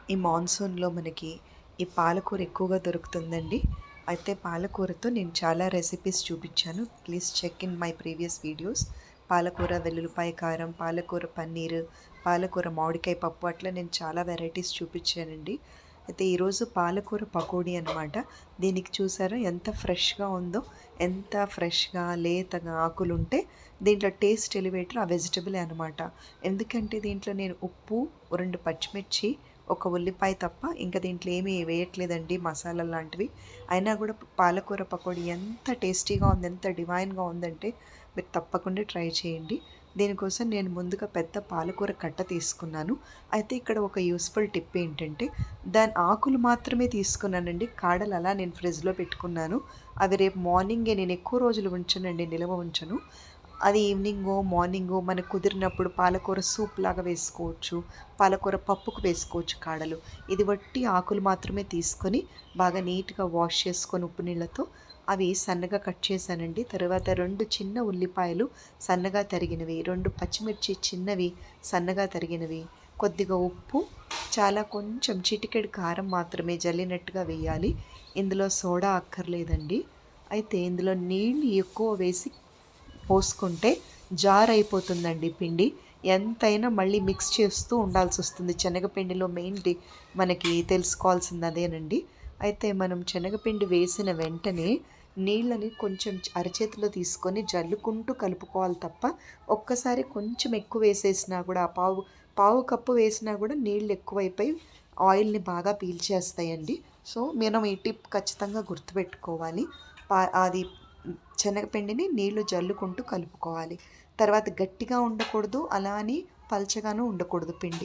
ఈ మాన్సూన్లో మనకి ఈ పాలకూర ఎక్కువగా దొరుకుతుందండి అయితే పాలకూరతో నేను చాలా రెసిపీస్ చూపించాను please check in my previous videos పాలకూర వెల్లుల్లిపాయ కారం పాలకూర పన్నీర్ పాలకూర మామిడికాయ పప్పు అట్లా నేను చాలా వెరైటీస్ చూపించానండి అయితే ఈరోజు పాలకూర పకోడీ అనమాట దీనికి చూసారా ఎంత ఫ్రెష్గా ఉందో ఎంత ఫ్రెష్గా లేతగా ఆకులు ఉంటే దీంట్లో టేస్ట్ ఎలివేటర్ ఆ వెజిటబుల్ అనమాట ఎందుకంటే దీంట్లో నేను ఉప్పు రెండు పచ్చిమిర్చి ఒక ఉల్లిపాయ తప్ప ఇంకా దీంట్లో ఏమీ వేయట్లేదండి మసాలా లాంటివి అయినా కూడా పాలకూర పకోడీ ఎంత టేస్టీగా ఉంది ఎంత డివైన్గా ఉందంటే మీరు తప్పకుండా ట్రై చేయండి దీనికోసం నేను ముందుగా పెద్ద పాలకూర కట్ట తీసుకున్నాను అయితే ఇక్కడ ఒక యూస్ఫుల్ టిప్ ఏంటంటే దాని ఆకులు మాత్రమే తీసుకున్నానండి కాడలు అలా నేను ఫ్రిడ్జ్లో పెట్టుకున్నాను అవి రేపు మార్నింగే నేను ఎక్కువ రోజులు ఉంచనండి నిల్వ ఉంచను అది ఈవినింగో మార్నింగో మనకు కుదిరినప్పుడు పాలకూర సూప్ లాగా వేసుకోవచ్చు పాలకూర పప్పుకు వేసుకోవచ్చు కాడలు ఇది వట్టి ఆకులు మాత్రమే తీసుకొని బాగా నీట్గా వాష్ చేసుకొని ఉప్పు నీళ్ళతో అవి సన్నగా కట్ చేశానండి తర్వాత రెండు చిన్న ఉల్లిపాయలు సన్నగా తరిగినవి రెండు పచ్చిమిర్చి చిన్నవి సన్నగా తరిగినవి కొద్దిగా ఉప్పు చాలా కొంచెం చిటికెడు కారం మాత్రమే జల్లినట్టుగా వేయాలి ఇందులో సోడా అక్కర్లేదండి అయితే ఇందులో నీళ్ళు ఎక్కువ వేసి పోసుకుంటే జార్ అయిపోతుందండి పిండి ఎంతైనా మళ్ళీ మిక్స్ చేస్తూ ఉండాల్సి వస్తుంది శనగపిండిలో మెయిన్ డి మనకి తెలుసుకోవాల్సింది అదేనండి అయితే మనం శనగపిండి వేసిన వెంటనే నీళ్ళని కొంచెం అరచేతిలో తీసుకొని జల్లుకుంటూ కలుపుకోవాలి తప్ప ఒక్కసారి కొంచెం ఎక్కువ వేసేసినా కూడా ఆ పావు పావు కప్పు వేసినా కూడా నీళ్ళు ఎక్కువైపోయి ఆయిల్ని బాగా పీల్చేస్తాయండి సో మనం ఈ టిప్ ఖచ్చితంగా గుర్తుపెట్టుకోవాలి పా అది శనగపిండిని నీళ్లు జల్లుకుంటూ కలుపుకోవాలి తర్వాత గట్టిగా ఉండకూడదు అలా అని పల్చగాను ఉండకూడదు పిండి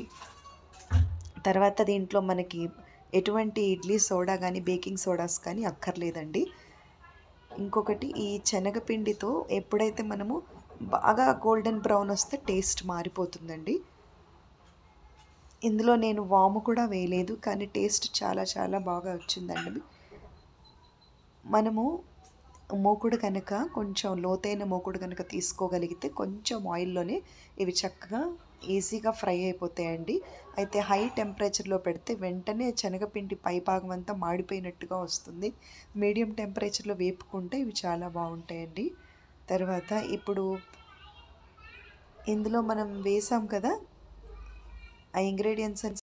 తర్వాత దీంట్లో మనకి ఎటువంటి ఇడ్లీ సోడా కానీ బేకింగ్ సోడాస్ కానీ అక్కర్లేదండి ఇంకొకటి ఈ శనగపిండితో ఎప్పుడైతే మనము బాగా గోల్డెన్ బ్రౌన్ వస్తే టేస్ట్ మారిపోతుందండి ఇందులో నేను వాము కూడా వేయలేదు కానీ టేస్ట్ చాలా చాలా బాగా వచ్చిందండి మనము మూకుడు కనుక కొంచెం లోతైన మూకుడు కనుక తీసుకోగలిగితే కొంచెం ఆయిల్లోనే ఇవి చక్కగా ఈజీగా ఫ్రై అయిపోతాయండి అయితే హై టెంపరేచర్లో పెడితే వెంటనే శనగపిండి పై భాగం అంతా మాడిపోయినట్టుగా వస్తుంది మీడియం టెంపరేచర్లో వేపుకుంటే ఇవి చాలా బాగుంటాయండి తర్వాత ఇప్పుడు ఇందులో మనం వేసాం కదా ఆ ఇంగ్రీడియంట్స్